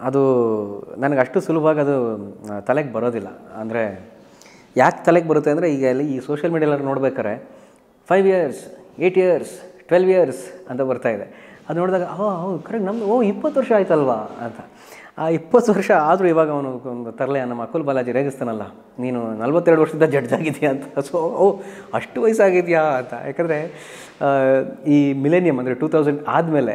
ಅದು ನನಗೆ ಅಷ್ಟು ಸುಲಭವಾಗಿ ಅದು ತಲೆಗೆ ಬರೋದಿಲ್ಲ ಅಂದರೆ ಯಾಕೆ ತಲೆಗೆ ಬರುತ್ತೆ ಅಂದರೆ ಈಗ ಅಲ್ಲಿ ಈ ಸೋಷಿಯಲ್ ಮೀಡಿಯಲ್ಲಿ ನೋಡ್ಬೇಕಾರೆ five years eight years twelve years ಅಂತ ಬರ್ತಾ ಇದೆ ಅದು ನೋಡಿದಾಗ ಓ ಹೌದು ಕರೆಕ್ಟ್ ನಮ್ಮದು ಓ ಇಪ್ಪತ್ತು ವರ್ಷ ಆಯ್ತಲ್ವಾ ಅಂತ ಆ ಇಪ್ಪತ್ತು ವರ್ಷ ಆದರೂ ಇವಾಗ ಅವನು ಒಂದು ತರಲೆ ನಮ್ಮ ಅಕುಲ್ ಬಾಲಾಜಿ ರೇಗಿಸ್ತಾನಲ್ಲ ನೀನು ನಲ್ವತ್ತೆರಡು ವರ್ಷದಿಂದ ಜಡ್ಜ್ ಆಗಿದೆಯಾ ಅಂತ ಸೊ ಓ ಅಷ್ಟು ವಯಸ್ಸಾಗಿದೆಯಾ ಅಂತ ಯಾಕಂದರೆ ಈ ಮಿಲೇನಿಯಮ್ ಅಂದರೆ ಟೂ ತೌಸಂಡ್ ಆದಮೇಲೆ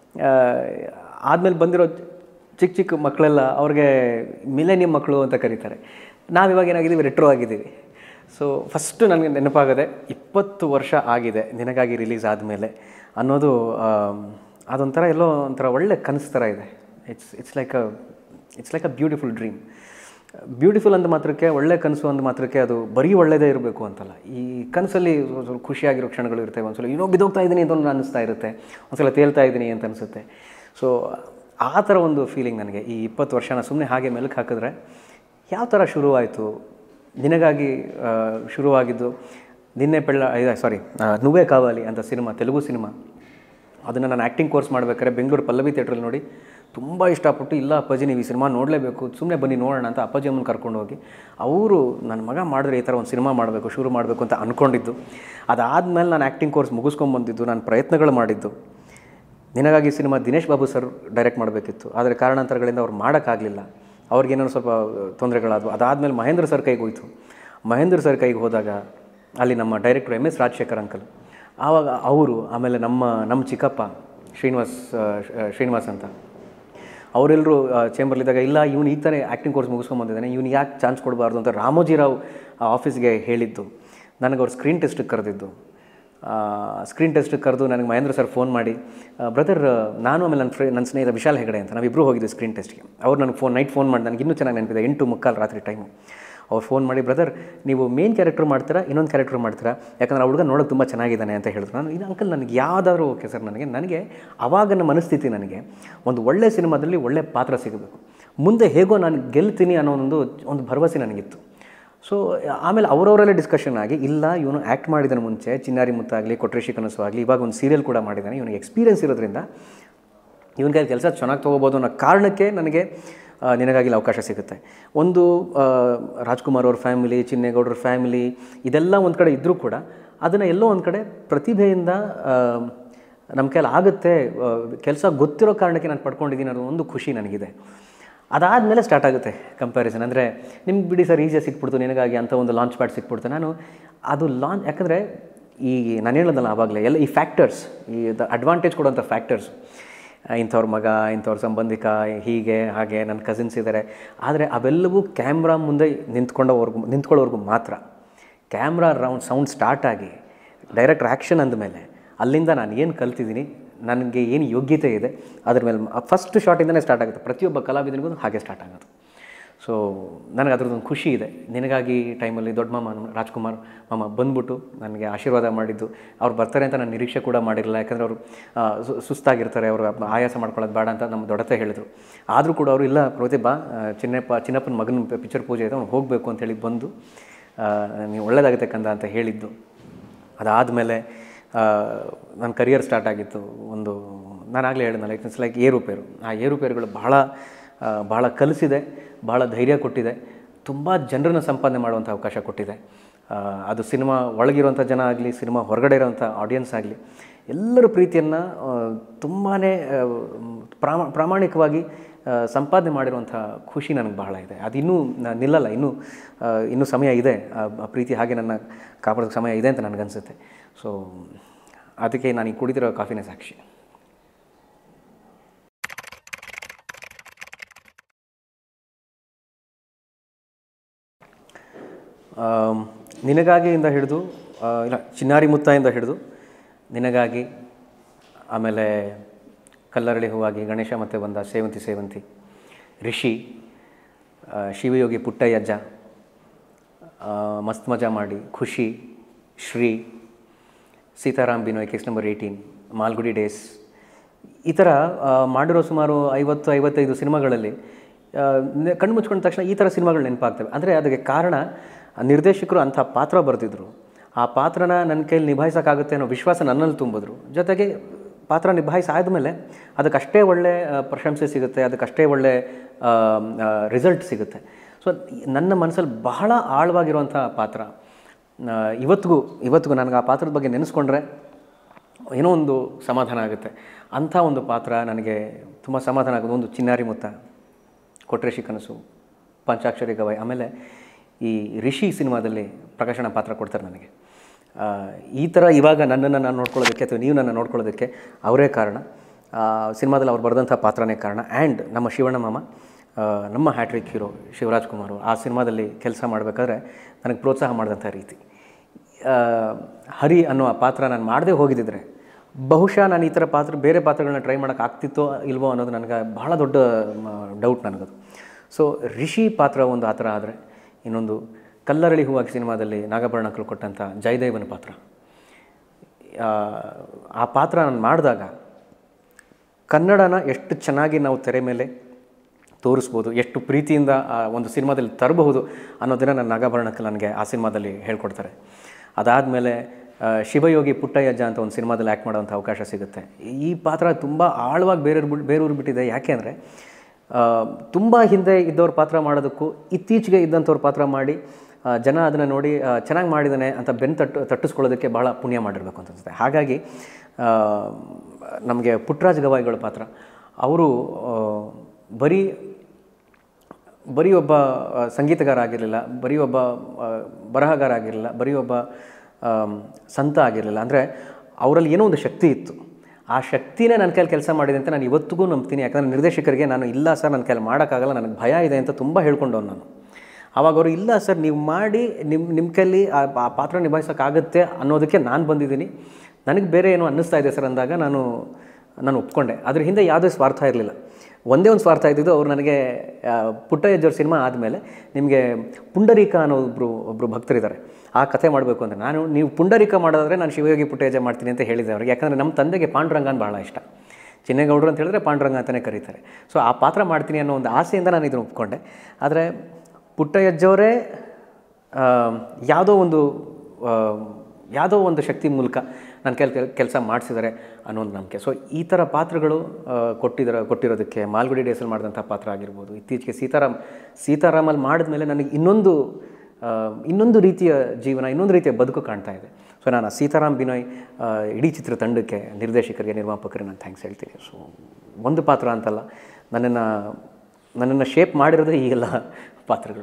ಆದಮೇಲೆ ಬಂದಿರೋ ಚಿಕ್ಕ ಚಿಕ್ಕ ಮಕ್ಕಳೆಲ್ಲ ಅವ್ರಿಗೆ ಮಿಲೇನಿಯಂ ಮಕ್ಕಳು ಅಂತ ಕರೀತಾರೆ ನಾವಿವಾಗ ಏನಾಗಿದ್ದೀವಿ ರೆಟ್ರೋ ಆಗಿದ್ದೀವಿ ಸೊ ಫಸ್ಟು ನನಗೆ ನೆನಪಾಗದೆ ಇಪ್ಪತ್ತು ವರ್ಷ ಆಗಿದೆ ನಿನಗಾಗಿ ರಿಲೀಸ್ ಆದಮೇಲೆ ಅನ್ನೋದು ಆಮ್, ಅದೊಂಥರ ಎಲ್ಲೋ ಒಂಥರ ಒಳ್ಳೆ ಕನಸು ಥರ ಇದೆ it's it's like uh it's like uh beautiful dream beautiful ಅಂದ ಮಾತ್ರಕ್ಕೆ ಒಳ್ಳೆ ಕನಸು ಅಂದ ಮಾತ್ರಕ್ಕೆ ಅದು ಬರೀ ಒಳ್ಳೆಯದೇ ಇರಬೇಕು ಅಂತಲ್ಲ ಈ ಕನಸಲ್ಲಿ ಸ್ವಲ್ಪ ಖುಷಿಯಾಗಿರೋ ಕ್ಷಣಗಳು ಇರ್ತವೆ ಒಂದ್ಸಲ ಇನ್ನೂ ಬಿದ್ದೋಗ್ತಾ ಇದ್ದೀನಿ ಅಂತ ಒಂದು ಅನ್ನಿಸ್ತಾ ಇರುತ್ತೆ ಒಂದ್ಸಲ ತೇಲ್ತಾ ಇದ್ದೀನಿ ಅಂತ ಅನಿಸುತ್ತೆ ಸೊ ಆ ಥರ ಒಂದು ಫೀಲಿಂಗ್ ನನಗೆ ಈ ಇಪ್ಪತ್ತು ವರ್ಷನ ಸುಮ್ಮನೆ ಹಾಗೆ ಮೆಲುಕು ಹಾಕಿದ್ರೆ ಯಾವ ಥರ ಶುರುವಾಯಿತು ನಿನಗಾಗಿ ಆ, ಶುರುವಾಗಿದ್ದು ನಿನ್ನೆ ಪೆಳ್ಳ ಸಾರಿ ನುವ್ವೆ ಕಾವಾಲಿ ಅಂತ ಸಿನಿಮಾ ತೆಲುಗು ಸಿನಿಮಾ ಅದನ್ನು ನಾನು ಆ್ಯಕ್ಟಿಂಗ್ ಕೋರ್ಸ್ ಮಾಡ್ಬೇಕಾದ್ರೆ ಬೆಂಗಳೂರು ಪಲ್ಲವಿ ಥಿಯೇಟ್ರಲ್ಲಿ ನೋಡಿ ತುಂಬ ಇಷ್ಟಪಟ್ಟು ಇಲ್ಲ ಅಪ್ಪಾಜಿ ನೀವು ಈ ಸಿನಿಮಾ ನೋಡಲೇಬೇಕು ಸುಮ್ಮನೆ ಬನ್ನಿ ನೋಡೋಣ ಅಂತ ಅಪ್ಪಾಜಿ ಅಮ್ಮನ ಕರ್ಕೊಂಡು ಹೋಗಿ ಅವರು ನನ್ನ ಮಗ ಮಾಡಿದ್ರೆ ಈ ಥರ ಒಂದು ಸಿನಿಮಾ ಮಾಡಬೇಕು ಶುರು ಮಾಡಬೇಕು ಅಂತ ಅಂದ್ಕೊಂಡಿದ್ದು ಅದಾದಮೇಲೆ ನಾನು ಆ್ಯಕ್ಟಿಂಗ್ ಕೋರ್ಸ್ ಮುಗಿಸ್ಕೊಂಬಂದಿದ್ದು ನಾನು ಪ್ರಯತ್ನಗಳು ಮಾಡಿದ್ದು ನಿನಗಾಗಿ ಸಿನಿಮಾ ದಿನೇಶ್ ಬಾಬು ಸರ್ ಡೈರೆಕ್ಟ್ ಮಾಡಬೇಕಿತ್ತು ಆದರೆ ಕಾರಣಾಂತರಗಳಿಂದ ಅವ್ರು ಮಾಡೋಕ್ಕಾಗಲಿಲ್ಲ ಅವ್ರಿಗೇನೋ ಸ್ವಲ್ಪ ತೊಂದರೆಗಳಾದವು ಅದಾದಮೇಲೆ ಮಹೇಂದ್ರ ಸರ್ ಕೈಗೆ ಹೋಯಿತು ಮಹೇಂದ್ರ ಸರ್ ಕೈಗೆ ಹೋದಾಗ ಅಲ್ಲಿ ನಮ್ಮ director M S Rajashekar uncle ಆವಾಗ ಅವರು ಆಮೇಲೆ ನಮ್ಮ ನಮ್ಮ ಚಿಕ್ಕಪ್ಪ ಶ್ರೀನಿವಾಸ್ ಆ, ಶ್ರೀ- ಶ್ರೀನಿವಾಸ್ ಅಂತ ಅವರೆಲ್ಲರೂ ಚೇಂಬರ್ಲಿದ್ದಾಗ ಇಲ್ಲ ಇವನು ಈ ಥರ ಆ್ಯಕ್ಟಿಂಗ್ ಕೋರ್ಸ್ ಮುಗಿಸ್ಕೊಂಬಂದಿದ್ದಾನೆ ಇವ್ನು ಯಾಕೆ ಚಾನ್ಸ್ ಕೊಡಬಾರ್ದು ಅಂತ ರಾಮೋಜಿರಾವ್ ಆ ಆಫೀಸ್ಗೆ ಹೇಳಿದ್ದು ನನಗೆ ಅವ್ರು ಸ್ಕ್ರೀನ್ ಟೆಸ್ಟಿಗೆ ಕರೆದಿದ್ದು ಸ್ಕ್ರೀನ್ ಟೆಸ್ಟಿಗೆ ಕರೆದು ನನಗೆ ಮಹೇಂದ್ರ ಸರ್ ಫೋನ್ ಮಾಡಿ ಬ್ರದರ್ ನಾನು ಆಮೇಲೆ ನನ್ನ ಫ್ರೇ ನನ್ನ ಸ್ನೇಹಿತ ವಿಶಾಲ್ ಹೆಗಡೆ ಅಂತ ನಾವಿಬ್ಬರು ಹೋಗಿದ್ವಿ ಸ್ಕ್ರೀನ್ ಟೆಸ್ಟ್ಗೆ ಅವ್ರು ನನಗೆ ಫೋನ್ ನೈಟ್ ಫೋನ್ ಮಾಡಿ ನನಗೆ ಇನ್ನೂ ಚೆನ್ನಾಗಿ ನೆನಪಿದೆ ಎಂಟು ಮುಕ್ಕಾಲು ರಾತ್ರಿ ಟೈಮು ಅವ್ರು ಫೋನ್ ಮಾಡಿ ಬ್ರದರ್ ನೀವು ಮೇನ್ ಕ್ಯಾರೆಕ್ಟರ್ ಮಾಡ್ತೀರಾ ಇನ್ನೊಂದು ಕ್ಯಾರೆಕ್ಟರ್ ಮಾಡ್ತೀರಾ ಯಾಕಂದ್ರೆ ಆ ಹುಡುಗ ನೋಡೋಕೆ ತುಂಬ ಚೆನ್ನಾಗಿದ್ದಾನೆ ಅಂತ ಹೇಳಿದ್ರು ನಾನು ಇದು ಅಂಕಲ್ ನನಗೆ ಯಾವುದಾದ್ರೂ ಓಕೆ ಸರ್ ನನಗೆ ನನಗೆ ಅವಾಗಿನ ಮನಸ್ಥಿತಿ ನನಗೆ ಒಂದು ಒಳ್ಳೆ ಸಿನಿಮಾದಲ್ಲಿ ಒಳ್ಳೆ ಪಾತ್ರ ಸಿಗಬೇಕು ಮುಂದೆ ಹೇಗೋ ನಾನು ಗೆಲ್ತೀನಿ ಅನ್ನೋ ಒಂದು ಒಂದು ಭರವಸೆ ನನಗಿತ್ತು ಸೊ ಆಮೇಲೆ ಅವರವರಲ್ಲೇ ಡಿಸ್ಕಷನ್ ಆಗಿ ಇಲ್ಲ ಇವನು ಆ್ಯಕ್ಟ್ ಮಾಡಿದಾನೆ ಮುಂಚೆ ಚಿನ್ನಾರಿ ಮುತ್ತಾಗಲಿ ಕೊಟ್ರೇಶಿ ಕನಸು ಆಗಲಿ ಇವಾಗ ಒಂದು ಸೀರಿಯಲ್ ಕೂಡ ಮಾಡಿದ್ದಾನೆ ಇವನಿಗೆ ಎಕ್ಸ್ಪೀರಿಯನ್ಸ್ ಇರೋದ್ರಿಂದ ಇವನ ಕೈಲಿ ಕೆಲಸ ಚೆನ್ನಾಗಿ ತೊಗೋಬೋದು ಅನ್ನೋ ಕಾರಣಕ್ಕೆ ನನಗೆ ಆ, ನಿನಗಾಗಿ ಇಲ್ಲಿ ಅವಕಾಶ ಸಿಗುತ್ತೆ ಒಂದು ಆ, ರಾಜ್ಕುಮಾರ್ ಅವ್ರ ಫ್ಯಾಮಿಲಿ ಚಿನ್ನೇಗೌಡರ ಫ್ಯಾಮಿಲಿ ಇದೆಲ್ಲ ಒಂದು ಕಡೆ ಇದ್ದರೂ ಕೂಡ ಅದನ್ನು ಎಲ್ಲೋ ಒಂದು ಕಡೆ ಪ್ರತಿಭೆಯಿಂದ ಆ, ನಮ್ಮ ಕೈಲಿ ಆಗುತ್ತೆ ಕೆಲಸ ಗೊತ್ತಿರೋ ಕಾರಣಕ್ಕೆ ನಾನು ಪಡ್ಕೊಂಡಿದ್ದೀನಿ ಅನ್ನೋ ಒಂದು ಖುಷಿ ನನಗಿದೆ ಅದಾದಮೇಲೆ ಸ್ಟಾರ್ಟ್ ಆಗುತ್ತೆ ಕಂಪ್ಯಾರಿಸನ್ ಅಂದರೆ ನಿಮ್ಗೆ ಬಿಡಿ ಸರ್ ಈಸಿಯಾಗಿ ಸಿಕ್ಬಿಡ್ತು ನಿನಗಾಗಿ ಅಂತ ಒಂದು ಲಾಂಚ್ ಪ್ಯಾಡ್ ಸಿಕ್ಬಿಡ್ತು ನಾನು ಅದು ಲಾಂಚ್ ಯಾಕಂದರೆ ಈ ನಾನು ಹೇಳೋದಲ್ಲ ಆವಾಗಲೇ ಎಲ್ಲ ಈ ಫ್ಯಾಕ್ಟರ್ಸ್ ಈ ದ ಅಡ್ವಾಂಟೇಜ್ ಕೊಡುವಂಥ ಫ್ಯಾಕ್ಟರ್ಸ್ ಇಂಥವ್ರ ಮಗ ಇಂಥವ್ರ ಸಂಬಂಧಿಕ ಹೀಗೆ ಹಾಗೆ ನನ್ನ ಕಸಿನ್ಸ್ ಇದ್ದಾರೆ ಆದರೆ ಅವೆಲ್ಲವೂ ಕ್ಯಾಮ್ರಾ ಮುಂದೆ ನಿಂತ್ಕೊಂಡವ್ರಿಗೂ ನಿಂತ್ಕೊಳ್ಳೋರ್ಗು ಮಾತ್ರ ಕ್ಯಾಮ್ರಾ ರೌಂಡ್ ಸೌಂಡ್ ಸ್ಟಾರ್ಟ್ ಆಗಿ ಡೈರೆಕ್ಟ್ ಆ್ಯಕ್ಷನ್ ಅಂದಮೇಲೆ ಅಲ್ಲಿಂದ ನಾನು ಏನು ಕಲ್ತಿದ್ದೀನಿ ನನಗೆ ಏನು ಯೋಗ್ಯತೆ ಇದೆ ಅದ್ರ ಮೇಲೆ ಫಸ್ಟ್ ಶಾಟಿಂದನೇ ಸ್ಟಾರ್ಟ್ ಆಗುತ್ತೆ ಪ್ರತಿಯೊಬ್ಬ ಕಲಾವಿದನಿಗೂ ಹಾಗೆ ಸ್ಟಾರ್ಟ್ ಆಗೋದು ಸೊ ನನಗೆ ಅದ್ರದ್ದೊಂದು ಖುಷಿ ಇದೆ ನಿನಗಾಗಿ ಟೈಮಲ್ಲಿ ದೊಡ್ಡ ಮಾಮ ನಮ್ಮ ರಾಜ್ಕುಮಾರ್ ಮಾಮ ಬಂದ್ಬಿಟ್ಟು ನನಗೆ ಆಶೀರ್ವಾದ ಮಾಡಿದ್ದು ಅವ್ರು ಬರ್ತಾರೆ ಅಂತ ನಾನು ನಿರೀಕ್ಷೆ ಕೂಡ ಮಾಡಿರಲಿಲ್ಲ ಯಾಕಂದರೆ ಅವರು ಆ, ಸು- ಸುಸ್ತಾಗಿರ್ತಾರೆ ಅವರು ಆಯಾಸ ಮಾಡ್ಕೊಳ್ಳೋದು ಬೇಡ ಅಂತ ನಮ್ಮ ದೊಡ್ಡತೆ ಹೇಳಿದರು ಆದರೂ ಕೂಡ ಅವರು ಇಲ್ಲ ಪ್ರತಿಭಾ ಚಿನ್ನಪ್ಪ ಚಿನ್ನಪ್ಪನ ಮಗನ ಪಿಕ್ಚರ್ ಪೂಜೆ ಇದೆ ಅವ್ನು ಹೋಗಬೇಕು ಅಂತೇಳಿ ಬಂದು ಆ, ನೀವು ಒಳ್ಳೇದಾಗುತ್ತೆ ಕಂದ ಅಂತ ಹೇಳಿದ್ದು ಅದಾದಮೇಲೆ ನನ್ನ ಕರಿಯರ್ ಸ್ಟಾರ್ಟ್ ಆಗಿತ್ತು ಒಂದು ನಾನು ಆಗಲೇ ಹೇಳಿದ್ನಲ್ಲ ಇಟ್ಸ್ ಲೈಕ್ ಏರುಪೇರು ಆ ಏರುಪೇರುಗಳು ಭಾಳ ಆ, ಭಾಳ ಕಲಿಸಿದೆ ಭಾಳ ಧೈರ್ಯ ಕೊಟ್ಟಿದೆ ತುಂಬ ಜನರನ್ನು ಸಂಪಾದನೆ ಮಾಡುವಂಥ ಅವಕಾಶ ಕೊಟ್ಟಿದೆ ಆ, ಅದು ಸಿನಿಮಾ ಒಳಗಿರುವಂಥ ಜನ ಆಗಲಿ ಸಿನಿಮಾ ಹೊರಗಡೆ ಇರೋವಂಥ ಆಡಿಯನ್ಸ್ ಆಗಲಿ ಎಲ್ಲರ ಪ್ರೀತಿಯನ್ನು ತುಂಬಾ ಪ್ರಾಮ ಪ್ರಾಮಾಣಿಕವಾಗಿ ಆ, ಸಂಪಾದನೆ ಮಾಡಿರುವಂಥ ಖುಷಿ ನನಗೆ ಬಹಳ ಇದೆ ಅದು ಇನ್ನೂ ನ- ನಿಲ್ಲಲ್ಲ ಇನ್ನೂ ಆ, ಇನ್ನೂ ಸಮಯ ಇದೆ ಆ ಆ ಪ್ರೀತಿ ಹಾಗೆ ನನ್ನ ಕಾಪಾಡೋಕ್ಕೆ ಸಮಯ ಇದೆ ಅಂತ ನನಗನ್ಸುತ್ತೆ ಸೊ ಅದಕ್ಕೆ ನಾನು ಈ ಕುಡಿದಿರೋ ಕಾಫಿನೇ ಸಾಕ್ಷಿ ಆಮ್, ನಿನಗಾಗಿಯಿಂದ ಹಿಡಿದು ಆ, ಇಲ್ಲ ಚಿನ್ನಾರಿ ಮುತ್ತಾಯಿಂದ ಹಿಡಿದು ನಿನಗಾಗಿ ಆಮೇಲೆ ಕಲ್ಲರಳಿ ಹೂವಾಗಿ ಗಣೇಶ ಮತ್ತೆ ಬಂದ ಸೇವಂತಿ ಸೇವಂತಿ ರಿಷಿ ಆ, ಶಿವಯೋಗಿ ಪುಟ್ಟಯ್ಯಜ್ಜ ಆ, ಮಸ್ತ್ ಮಜಾ ಮಾಡಿ ಖುಷಿ Shri Sitaram Binoy case number eighteen Malgudi days ಈ ಥರ ಆ, ಮಾಡಿರೋ ಸುಮಾರು ಐವತ್ತು ಐವತ್ತೈದು ಸಿನಿಮಾಗಳಲ್ಲಿ ಆ, ನೆ- ಕಣ್ಣು ಮುಚ್ಕೊಂಡ ತಕ್ಷಣ ಈ ಥರ ಸಿನಿಮಾಗಳು ನೆನಪಾಗ್ತವೆ ಅಂದರೆ ಅದಕ್ಕೆ ಕಾರಣ ಆ ನಿರ್ದೇಶಕರು ಅಂಥ ಪಾತ್ರ ಬರೆದಿದ್ರು ಆ ಪಾತ್ರನ ನನ್ನ ಕೈಯಲ್ಲಿ ನಿಭಾಯಿಸೋಕ್ಕಾಗುತ್ತೆ ಅನ್ನೋ ವಿಶ್ವಾಸ ನನ್ನಲ್ಲಿ ತುಂಬಿದ್ರು ಜೊತೆಗೆ ಪಾತ್ರ ನಿಭಾಯಿಸಿ ಆದಮೇಲೆ ಅದಕ್ಕಷ್ಟೇ ಒಳ್ಳೆ ಆ, ಪ್ರಶಂಸೆ ಸಿಗುತ್ತೆ ಅದಕ್ಕಷ್ಟೇ ಒಳ್ಳೆ ರಿಸಲ್ಟ್ ಸಿಗುತ್ತೆ ಸೊ ನನ್ನ ಮನಸ್ಸಲ್ಲಿ ಬಹಳ ಆಳವಾಗಿರುವಂಥ ಪಾತ್ರ ಆ, ಇವತ್ತಿಗೂ ಇವತ್ತಿಗೂ ನನಗೆ ಆ ಪಾತ್ರದ ಬಗ್ಗೆ ನೆನೆಸ್ಕೊಂಡ್ರೆ ಏನೋ ಒಂದು ಸಮಾಧಾನ ಆಗುತ್ತೆ ಅಂಥ ಒಂದು ಪಾತ್ರ ನನಗೆ ತುಂಬ ಸಮಾಧಾನ ಆಗೋದು ಒಂದು ಚಿನ್ನಾರಿ ಮುತ್ತ ಕೊಟ್ರೇಶಿ ಕನಸು ಪಂಚಾಕ್ಷರಿ ಗವಾಯ್ ಆಮೇಲೆ ಈ ರಿಷಿ ಸಿನಿಮಾದಲ್ಲಿ ಪ್ರಕಾಶನ ಪಾತ್ರ ಕೊಡ್ತಾರೆ ನನಗೆ ಆ, ಈ ಥರ ಇವಾಗ ನನ್ನನ್ನು ನಾನು ನೋಡ್ಕೊಳ್ಳೋದಕ್ಕೆ ಅಥವಾ ನೀವು ನನ್ನ ನೋಡ್ಕೊಳ್ಳೋದಕ್ಕೆ ಅವರೇ ಕಾರಣ ಆ, ಸಿನಿಮಾದಲ್ಲಿ ಅವ್ರು ಬರೆದಂಥ ಪಾತ್ರನೇ ಕಾರಣ ಆ್ಯಂಡ್ ನಮ್ಮ ಶಿವಣ್ಣ ಮಾಮ ಆ, ನಮ್ಮ ಹ್ಯಾಟ್ರಿಕ್ ಹೀರೋ ಶಿವರಾಜ್ ಕುಮಾರ್ ಆ ಸಿನಿಮಾದಲ್ಲಿ ಕೆಲಸ ಮಾಡಬೇಕಾದ್ರೆ ನನಗೆ ಪ್ರೋತ್ಸಾಹ ಮಾಡಿದಂಥ ರೀತಿ ಆ, ಹರಿ ಅನ್ನೋ ಆ ಪಾತ್ರ ನಾನು ಮಾಡದೇ ಹೋಗಿದ್ದಿದ್ರೆ ಬಹುಶಃ ನಾನು ಈ ಥರ ಪಾತ್ರ ಬೇರೆ ಪಾತ್ರಗಳನ್ನ ಟ್ರೈ ಮಾಡೋಕ್ಕೆ ಆಗ್ತಿತ್ತೋ ಇಲ್ವೋ ಅನ್ನೋದು ನನಗೆ ಬಹಳ ದೊಡ್ಡ ಡೌಟ್ ನನಗದು ಸೊ ರಿಷಿ ಪಾತ್ರ ಒಂದು ಆ ಥರ ಆದರೆ ಇನ್ನೊಂದು ಕಲ್ಲರಳಿ ಹೂವಾಗಿ ಸಿನಿಮಾದಲ್ಲಿ ನಾಗಭರಣಕರು ಕೊಟ್ಟಂಥ ಜಯದೇವನ ಪಾತ್ರ ಆ, ಆ ಪಾತ್ರ ನಾನು ಮಾಡಿದಾಗ ಕನ್ನಡನ ಎಷ್ಟು ಚೆನ್ನಾಗಿ ನಾವು ತೆರೆ ಮೇಲೆ ತೋರಿಸ್ಬೋದು ಎಷ್ಟು ಪ್ರೀತಿಯಿಂದ ಆ ಒಂದು ಸಿನಿಮಾದಲ್ಲಿ ತರಬಹುದು ಅನ್ನೋದನ್ನು ನನ್ನ ನಾಗಾಭರಣಕ್ಕೆ ನನಗೆ ಆ ಸಿನಿಮಾದಲ್ಲಿ ಹೇಳ್ಕೊಡ್ತಾರೆ ಅದಾದಮೇಲೆ ಶಿವಯೋಗಿ ಪುಟ್ಟಯ್ಯಜ್ಜ ಅಂತ ಒಂದು ಸಿನಿಮಾದಲ್ಲಿ ಆ್ಯಕ್ಟ್ ಮಾಡೋವಂಥ ಅವಕಾಶ ಸಿಗುತ್ತೆ ಈ ಪಾತ್ರ ತುಂಬ ಆಳವಾಗಿ ಬೇರೆ ಬಿಟ್ಟು ಬೇರೂರು ಬಿಟ್ಟಿದೆ ಯಾಕೆ ಅಂದರೆ ತುಂಬ ಹಿಂದೆ ಇದ್ದವ್ರ ಪಾತ್ರ ಮಾಡೋದಕ್ಕೂ ಇತ್ತೀಚೆಗೆ ಇದ್ದಂಥವ್ರ ಪಾತ್ರ ಮಾಡಿ ಆ, ಜನ ಅದನ್ನು ನೋಡಿ ಚೆನ್ನಾಗಿ ಮಾಡಿದ್ದಾನೆ ಅಂತ ಬೆನ್ನು ತಟ್ಟು ತಟ್ಟಿಸ್ಕೊಳ್ಳೋದಕ್ಕೆ ಭಾಳ ಪುಣ್ಯ ಮಾಡಿರಬೇಕು ಅಂತ ಅನ್ಸುತ್ತೆ ಹಾಗಾಗಿ ನಮಗೆ ಪುಟ್ಟರಾಜ್ ಗವಾಯಿಗಳ ಪಾತ್ರ ಅವರು ಬರೀ ಬರೀ ಒಬ್ಬ ಆ, ಸಂಗೀತಗಾರ ಆಗಿರಲಿಲ್ಲ ಬರೀ ಒಬ್ಬ ಆ, ಬರಹಗಾರ ಆಗಿರಲಿಲ್ಲ ಬರೀ ಒಬ್ಬ ಆಮ್, ಸಂತ ಆಗಿರಲಿಲ್ಲ ಅಂದರೆ ಅವರಲ್ಲಿ ಏನೋ ಒಂದು ಶಕ್ತಿ ಇತ್ತು ಆ ಶಕ್ತಿನೇ ನನ್ನ ಕೈಲಿ ಕೆಲಸ ಮಾಡಿದೆ ಅಂತ ನಾನು ಇವತ್ತಿಗೂ ನಂಬ್ತೀನಿ ಯಾಕಂದರೆ ನಿರ್ದೇಶಕರಿಗೆ ನಾನು ಇಲ್ಲ ಸರ್ ನನ್ನ ಕೈಲಿ ಮಾಡೋಕ್ಕಾಗಲ್ಲ ನನಗೆ ಭಯ ಇದೆ ಅಂತ ತುಂಬ ಹೇಳ್ಕೊಂಡವ್ನು ನಾನು ಆವಾಗ ಅವರು ಇಲ್ಲ ಸರ್ ನೀವು ಮಾಡಿ ನಿಮ್ಮ ನಿಮ್ಮ ಕೈಲಿ ಆ ಆ ಪಾತ್ರ ನಿಭಾಯಿಸೋಕ್ಕಾಗತ್ತೆ ಅನ್ನೋದಕ್ಕೆ ನಾನು ಬಂದಿದ್ದೀನಿ ನನಗೆ ಬೇರೆ ಏನೋ ಅನ್ನಿಸ್ತಾ ಇದೆ ಸರ್ ಅಂದಾಗ ನಾನು ನಾನು ಒಪ್ಕೊಂಡೆ ಅದ್ರ ಹಿಂದೆ ಯಾವುದೇ ಸ್ವಾರ್ಥ ಇರಲಿಲ್ಲ ಒಂದೇ ಒಂದು ಸ್ವಾರ್ಥ ಇದ್ದಿದ್ದು ಅವ್ರು ನನಗೆ ಆ, ಪುಟ್ಟಯ್ಯಜ್ಜವ್ರ ಸಿನಿಮಾ ಆದಮೇಲೆ ನಿಮಗೆ ಪುಂಡರೀಕ ಅನ್ನೋ ಒಬ್ಬರು ಒಬ್ಬರು ಭಕ್ತರಿದ್ದಾರೆ ಆ ಕಥೆ ಮಾಡಬೇಕು ಅಂತ ನಾನು ನೀವು ಪುಂಡರೀಕ ಮಾಡೋದಾದ್ರೆ ನಾನು ಶಿವಯೋಗಿ ಪುಟ್ಟಯ್ಯಜ್ಜ ಮಾಡ್ತೀನಿ ಅಂತ ಹೇಳಿದ್ದೆ ಅವ್ರಿಗೆ ಯಾಕಂದರೆ ನಮ್ಮ ತಂದೆಗೆ ಪಾಂಡುರಂಗ ಅಂತ ಭಾಳ ಇಷ್ಟ ಚಿನ್ನೇಗೌಡರು ಅಂತ ಹೇಳಿದ್ರೆ ಪಾಂಡುರಂಗ ಅಂತಲೇ ಕರೀತಾರೆ ಸೊ ಆ ಪಾತ್ರ ಮಾಡ್ತೀನಿ ಅನ್ನೋ ಒಂದು ಆಸೆಯಿಂದ ನಾನು ಇದನ್ನು ಒಪ್ಕೊಂಡೆ ಆದರೆ ಪುಟ್ಟಯ್ಯಜ್ಜವರೇ ಆ, ಯಾವುದೋ ಒಂದು ಆ, ಯಾವುದೋ ಒಂದು ಶಕ್ತಿ ಮೂಲಕ ನನ್ನ ಕೆಲ್ ಕೆಲಸ ಮಾಡಿಸಿದ್ದಾರೆ ಅನ್ನೋ ಒಂದು ನಂಬಿಕೆ ಸೊ ಈ ಥರ ಪಾತ್ರಗಳು ಆ, ಕೊಟ್ಟಿದ್ದರ ಕೊಟ್ಟಿರೋದಕ್ಕೆ ಮಾಲ್ಗುಡಿ ಡೇಸಲ್ಲಿ ಮಾಡಿದಂಥ ಪಾತ್ರ ಆಗಿರ್ಬೋದು ಇತ್ತೀಚೆಗೆ ಸೀತಾರಾಮ್ ಸೀತಾರಾಮಲ್ಲಿ ಮಾಡಿದ್ಮೇಲೆ ನನಗೆ ಇನ್ನೊಂದು ಆ, ಇನ್ನೊಂದು ರೀತಿಯ ಜೀವನ ಇನ್ನೊಂದು ರೀತಿಯ ಬದುಕು ಕಾಣ್ತಾ ಇದೆ ಸೊ ನಾನು ಆ ಸೀತಾರಾಮ್ ಬಿನೋಯ್ ಆ, ಇಡೀ ಚಿತ್ರತಂಡಕ್ಕೆ ನಿರ್ದೇಶಕರಿಗೆ ನಿರ್ಮಾಪಕರಿಗೆ ನಾನು ಥ್ಯಾಂಕ್ಸ್ ಹೇಳ್ತೀನಿ ಸೊ ಒಂದು ಪಾತ್ರ ಅಂತಲ್ಲ ನನ್ನನ್ನು ನನ್ನನ್ನು ಶೇಪ್ ಮಾಡಿರೋದೇ ಈ ಎಲ್ಲ ಪಾತ್ರಗಳು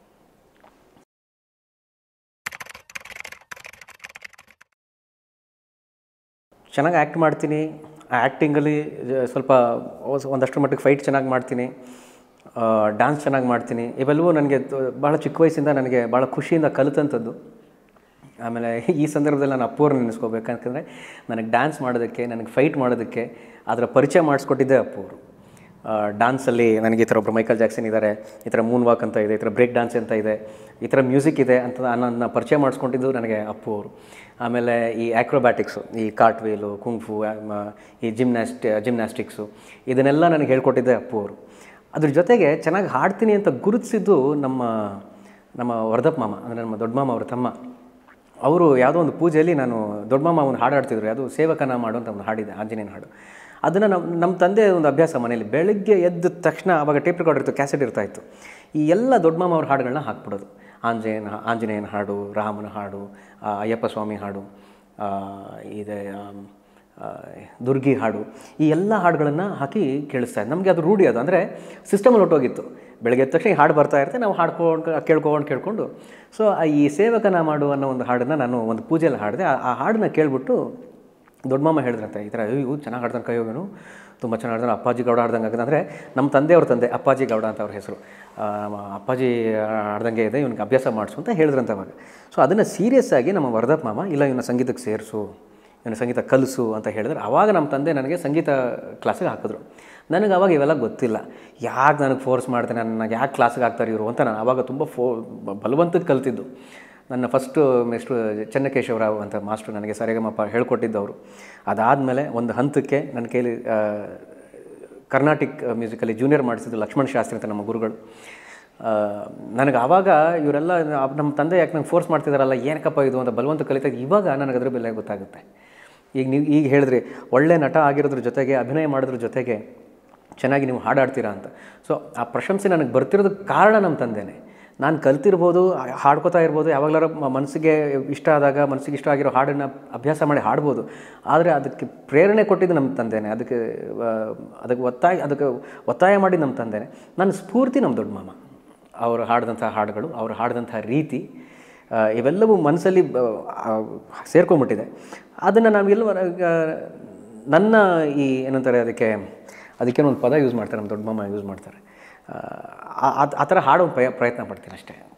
ಚೆನ್ನಾಗಿ ಆ್ಯಕ್ಟ್ ಮಾಡ್ತೀನಿ ಆ ಆ್ಯಕ್ಟಿಂಗಲ್ಲಿ ಸ್ವಲ್ಪ ಒಸ್- ಒಂದಷ್ಟು ಮಟ್ಟಿಗೆ ಫೈಟ್ ಚೆನ್ನಾಗಿ ಮಾಡ್ತೀನಿ ಡ್ಯಾನ್ಸ್ ಚೆನ್ನಾಗಿ ಮಾಡ್ತೀನಿ ಇವೆಲ್ಲವೂ ನನಗೆ ತ- ಭಾಳ ಚಿಕ್ಕ ವಯಸ್ಸಿಂದ ನನಗೆ ಭಾಳ ಖುಷಿಯಿಂದ ಕಲಿತಂಥದ್ದು ಆಮೇಲೆ ಈ ಸಂದರ್ಭದಲ್ಲಿ ನಾನು ಅಪ್ಪವ್ರನ್ನ ನೆನೆಸ್ಕೋಬೇಕಂತಂದರೆ ನನಗೆ ಡ್ಯಾನ್ಸ್ ಮಾಡೋದಕ್ಕೆ ನನಗೆ ಫೈಟ್ ಮಾಡೋದಕ್ಕೆ ಅದರ ಪರಿಚಯ ಮಾಡಿಸ್ಕೊಟ್ಟಿದ್ದೆ ಅಪ್ಪು ಅವರು ಡ್ಯಾನ್ಸಲ್ಲಿ ನನಗೆ ಈ ಥರ ಒಬ್ಬರು ಮೈಕಲ್ ಜಾಕ್ಸನ್ ಇದ್ದಾರೆ ಈ ಥರ ಮೂನ್ ವಾಕ್ ಅಂತ ಇದೆ ಈ ಥರ ಬ್ರೇಕ್ ಡ್ಯಾನ್ಸ್ ಅಂತ ಇದೆ ಈ ಥರ ಮ್ಯೂಸಿಕ್ ಇದೆ ಅಂತ ನನ್ನ ಪರಿಚಯ ಮಾಡಿಸ್ಕೊಂಡಿದ್ದು ನನಗೆ ಅಪ್ಪು ಅವರು ಆಮೇಲೆ ಈ ಆ್ಯಕ್ರೋಬ್ಯಾಟಿಕ್ಸು ಈ ಕಾರ್ಟ್ ವೀಲು ಕುಂಫು ಈ ಜಿಮ್ನಾಸ್ಟ್ ಜಿಮ್ನಾಸ್ಟಿಕ್ಸು ಇದನ್ನೆಲ್ಲ ನನಗೆ ಹೇಳ್ಕೊಟ್ಟಿದ್ದೆ ಅಪ್ಪು ಅವರು ಅದ್ರ ಜೊತೆಗೆ ಚೆನ್ನಾಗಿ ಹಾಡ್ತೀನಿ ಅಂತ ಗುರುತಿಸಿದ್ದು ನಮ್ಮ ನಮ್ಮ ವರದಪ್ಪ ಮಾಮ ಅಂದರೆ ನಮ್ಮ ದೊಡ್ಡ ಮಾಮ ಅವ್ರ ತಮ್ಮ ಅವರು ಯಾವುದೋ ಒಂದು ಪೂಜೆಯಲ್ಲಿ ನಾನು ದೊಡ್ಡ ಮಾಮ ಒಂದು ಹಾಡು ಹಾಡ್ತಿದ್ರು ಅದು ಸೇವಕನ ಮಾಡು ಅಂತ ಒಂದು ಹಾಡಿದೆ ಆಂಜನೇಯನ ಹಾಡು ಅದನ್ನು ನಮ್ಮ ನಮ್ಮ ತಂದೆ ಒಂದು ಅಭ್ಯಾಸ ಮನೇಲಿ ಬೆಳಗ್ಗೆ ಎದ್ದ ತಕ್ಷಣ ಆವಾಗ ಟೇಪ್ ರೆಕಾರ್ಡ್ ಇರ್ತು ಕ್ಯಾಸೆಟ್ ಇರ್ತಾ ಇತ್ತು ಈ ಎಲ್ಲ ದೊಡ್ಡ ಮಾಮ ಅವ್ರ ಹಾಡುಗಳನ್ನ ಹಾಕ್ಬಿಡೋದು ಆಂಜನೇಯನ ಆಂಜನೇಯನ ಹಾಡು ರಾಮನ ಹಾಡು ಆ, ಅಯ್ಯಪ್ಪ ಸ್ವಾಮಿ ಹಾಡು ಆ, ಇದೆ ಆಮ್, ಆ, ದುರ್ಗಿ ಹಾಡು ಈ ಎಲ್ಲ ಹಾಡುಗಳನ್ನು ಹಾಕಿ ಕೇಳಿಸ್ತಾ ಇದ್ದೆ ನಮಗೆ ಅದು ರೂಢಿ ಅದು ಅಂದರೆ ಸಿಸ್ಟಮಲ್ಲಿ ಹೊಟ್ಟೋಗಿತ್ತು ಬೆಳಗ್ಗೆ ಎದ್ದ ತಕ್ಷಣ ಈ ಹಾಡು ಬರ್ತಾ ಇರುತ್ತೆ ನಾವು ಹಾಡ್ಕೊಂಡು ಕೇಳ್ಕೊಂಡು ಕೇಳ್ಕೊಂಡು ಸೊ ಈ ಸೇವಕನ ಮಾಡು ಅನ್ನೋ ಒಂದು ಹಾಡನ್ನು ನಾನು ಒಂದು ಪೂಜೆಯಲ್ಲಿ ಹಾಡಿದೆ ಆ- ಆ ಹಾಡನ್ನ ಕೇಳ್ಬಿಟ್ಟು ದೊಡ್ಡ ಮಾಮ ಹೇಳಿದ್ರಂತೆ ಈ ಥರ ಇವು ಚೆನ್ನಾಗಿ ಹಾಡ್ದಂಗೆ ಕೈ ಹೋಗನು ತುಂಬ ಚೆನ್ನಾಗಿ ಹಾಡ್ದಾನೆ ಅಪ್ಪಾಜಿ ಗೌಡ ಹಾಡ್ದಂಗೆ ಆಗಿದೆ ಅಂದರೆ ನಮ್ಮ ತಂದೆಯವ್ರ ತಂದೆ ಅಪ್ಪಾಜಿ ಗೌಡ ಅಂತ ಅವ್ರ ಹೆಸರು ಆ, ನಮ್ಮ ಅಪ್ಪಾಜಿ ಹಾಡ್ದಂಗೆ ಇದೆ ಇವನಿಗೆ ಅಭ್ಯಾಸ ಮಾಡಿಸು ಅಂತ ಹೇಳಿದ್ರಂತೆ ಅವಾಗ ಸೊ ಅದನ್ನು ಸೀರಿಯಸ್ ಆಗಿ ನಮ್ಮ ವರದಪ್ಪ ಮಾಮ ಇಲ್ಲ ಇವನ ಸಂಗೀತಕ್ಕೆ ಸೇರಿಸು ಇವನು ಸಂಗೀತ ಕಲಿಸು ಅಂತ ಹೇಳಿದ್ರೆ ಆವಾಗ ನಮ್ಮ ತಂದೆ ನನಗೆ ಸಂಗೀತ ಕ್ಲಾಸಿಗೆ ಹಾಕಿದ್ರು ನನಗೆ ಅವಾಗ ಇವೆಲ್ಲ ಗೊತ್ತಿಲ್ಲ ಯಾಕೆ ನನಗೆ ಫೋರ್ಸ್ ಮಾಡ್ತಾನೆ ನನಗೆ ಯಾಕೆ ಕ್ಲಾಸಿಗೆ ಹಾಕ್ತಾರೆ ಇವರು ಅಂತ ನಾನು ಆವಾಗ ತುಂಬ ಫೋ ಬಲವಂತಕ್ಕೆ ಕಲ್ತಿದ್ದು ನನ್ನ ಫಸ್ಟು ಮೆಸ್ಟ್ರು ಚೆನ್ನಕೇಶವರಾವ್ ಅಂತ ಮಾಸ್ಟ್ರು ನನಗೆ ಸರಿಗಮಪ್ಪ ಹೇಳ್ಕೊಟ್ಟಿದ್ದವರು ಅದಾದಮೇಲೆ ಒಂದು ಹಂತಕ್ಕೆ ನನ್ನ ಕೈಲಿ ಆ, ಕರ್ನಾಟಿಕ್ ಮ್ಯೂಸಿಕಲ್ಲಿ ಜೂನಿಯರ್ ಮಾಡಿಸಿದ್ದು ಲಕ್ಷ್ಮಣ್ ಶಾಸ್ತ್ರಿ ಅಂತ ನಮ್ಮ ಗುರುಗಳು ಆ, ನನಗೆ ಆವಾಗ ಇವರೆಲ್ಲ ನಮ್ಮ ತಂದೆ ಯಾಕೆ ನಂಗೆ ಫೋರ್ಸ್ ಮಾಡ್ತಿದ್ದಾರಲ್ಲ ಏನಕ್ಕಪ್ಪ ಇದು ಅಂತ ಬಲವಂತ ಕಲಿತಾಗ ಇವಾಗ ನನಗೆ ಅದ್ರ ಬೆಲೆ ಗೊತ್ತಾಗುತ್ತೆ ಈಗ ನೀವು ಈಗ ಹೇಳಿದ್ರಿ ಒಳ್ಳೆ ನಟ ಆಗಿರೋದ್ರ ಜೊತೆಗೆ ಅಭಿನಯ ಮಾಡೋದ್ರ ಜೊತೆಗೆ ಚೆನ್ನಾಗಿ ನೀವು ಹಾಡಾಡ್ತೀರಾ ಅಂತ ಸೊ ಆ ಪ್ರಶಂಸೆ ನನಗೆ ಬರ್ತಿರೋದಕ್ಕೆ ಕಾರಣ ನಮ್ಮ ತಂದೆನೇ ನಾನು ಕಲ್ತಿರ್ಬೋದು ಆ- ಹಾಡ್ಕೋತಾ ಇರ್ಬೋದು ಯಾವಾಗಲಾರ ಮನಸ್ಸಿಗೆ ಇಷ್ಟ ಆದಾಗ ಮನಸ್ಸಿಗೆ ಇಷ್ಟ ಆಗಿರೋ ಹಾಡನ್ನು ಅಭ್ಯಾಸ ಮಾಡಿ ಹಾಡ್ಬೋದು ಆದರೆ ಅದಕ್ಕೆ ಪ್ರೇರಣೆ ಕೊಟ್ಟಿದ್ದು ನಮ್ಮ ತಂದೆನೇ ಅದಕ್ಕೆ ಆ, ಅದಕ್ಕೆ ಒತ್ತಾಯ ಅದಕ್ಕೆ ಒತ್ತಾಯ ಮಾಡಿ ನಮ್ಮ ತಂದೆನೇ ನನ್ನ ಸ್ಫೂರ್ತಿ ನಮ್ಮ ದೊಡ್ಡ ಮಾಮ ಅವರು ಹಾಡಿದಂಥ ಹಾಡುಗಳು ಅವರು ಹಾಡಿದಂಥ ರೀತಿ ಆ, ಇವೆಲ್ಲವೂ ಮನಸ್ಸಲ್ಲಿ ಬ- ಆ, ಸೇರ್ಕೊಂಡ್ಬಿಟ್ಟಿದೆ ಅದನ್ನು ನಾವೆಲ್ಲ ನನ್ನ ಈ ಏನಂತಾರೆ ಅದಕ್ಕೆ ಅದಕ್ಕೇನೋ ಒಂದು ಪದ ಯೂಸ್ ಮಾಡ್ತಾರೆ ನಮ್ಮ ದೊಡ್ಡ ಮಾಮ ಯೂಸ್ ಮಾಡ್ತಾರೆ ಆ, ಆ- ಆ ಥರ ಹಾಡೋ ಪ್ರಯ ಪ್ರಯತ್ನ ಪಡ್ತೀನಿ ಅಷ್ಟೇ